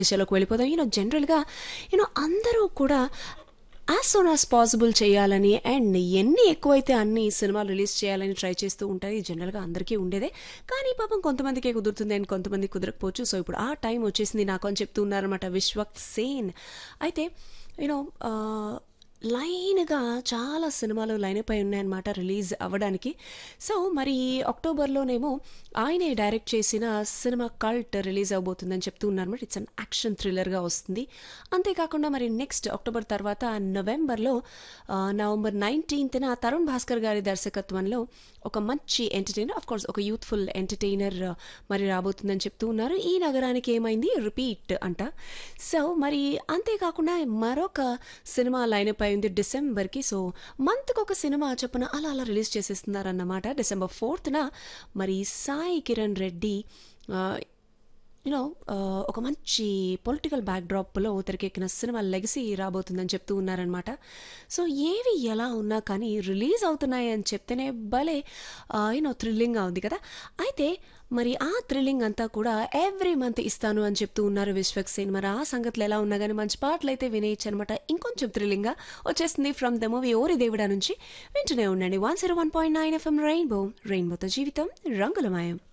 విషయాలకు వెళ్ళిపోదాం యూనో జనరల్గా యూనో అందరూ కూడా యాజ్ సోన్ యాజ్ పాసిబుల్ చేయాలని అండ్ ఎన్ని ఎక్కువైతే అన్ని సినిమాలు రిలీజ్ చేయాలని ట్రై చేస్తూ ఉంటారు ఇది జనరల్గా అందరికీ ఉండేదే కానీ పాపం కొంతమందికే కుదురుతుంది అండ్ కొంతమంది కుదరకపోవచ్చు సో ఇప్పుడు ఆ టైం వచ్చేసింది నాకు అని చెప్తూ ఉన్నారన్నమాట విశ్వక్ సేన్ అయితే యూనో లైన్గా చాలా సినిమాలు లైన్ అయి ఉన్నాయన్నమాట రిలీజ్ అవ్వడానికి సో మరి అక్టోబర్లోనేమో ఆయనే డైరెక్ట్ చేసిన సినిమా కల్ట్ రిలీజ్ అవబోతుందని చెప్తూ ఉన్నారన్నమాట ఇట్స్ అన్ యాక్షన్ థ్రిల్లర్గా వస్తుంది అంతేకాకుండా మరి నెక్స్ట్ అక్టోబర్ తర్వాత నవంబర్లో ఆ, నవంబర్ నైన్టీన్త్న తరుణ్ భాస్కర్ గారి దర్శకత్వంలో ఒక మంచి ఎంటర్టైనర్ ఆఫ్ కోర్స్ ఒక యూత్ఫుల్ ఎంటర్టైనర్ మరి రాబోతుందని చెప్తూ ఉన్నారు ఈ నగరానికి ఏమైంది రిపీట్ అంట సో మరి అంతేకాకుండా మరొక సినిమా లైనప్ అయింది డిసెంబర్కి సో మంత్కి ఒక సినిమా చొప్పున అలా అలా రిలీజ్ చేసేస్తున్నారన్నమాట డిసెంబర్ ఫోర్త్న మరి సాయి కిరణ్ రెడ్డి యూనో ఒక మంచి పొలిటికల్ బ్యాక్డ్రాప్లో తెరకెక్కిన సినిమా లెగసీ రాబోతుందని చెప్తూ ఉన్నారనమాట సో ఏవి ఎలా ఉన్నా కానీ రిలీజ్ అవుతున్నాయి అని చెప్తేనే భలే యూనో థ్రిల్లింగ్గా ఉంది కదా అయితే మరి ఆ థ్రిల్లింగ్ అంతా కూడా ఎవ్రీ మంత్ ఇస్తాను అని చెప్తూ ఉన్నారు విశ్వక్ సేన్ మరి ఆ సంగతులు ఎలా ఉన్నా కానీ మంచి పాటలు అయితే వినేయచ్చు అనమాట ఇంకొంచెం థ్రిల్లింగ్గా వచ్చేస్తుంది ఫ్రమ్ ద మూవీ ఓరి దేవుడా నుంచి వింటూనే ఉండండి one zero one point nine FM Rainbow రెయిన్బోతో జీవితం రంగులమయం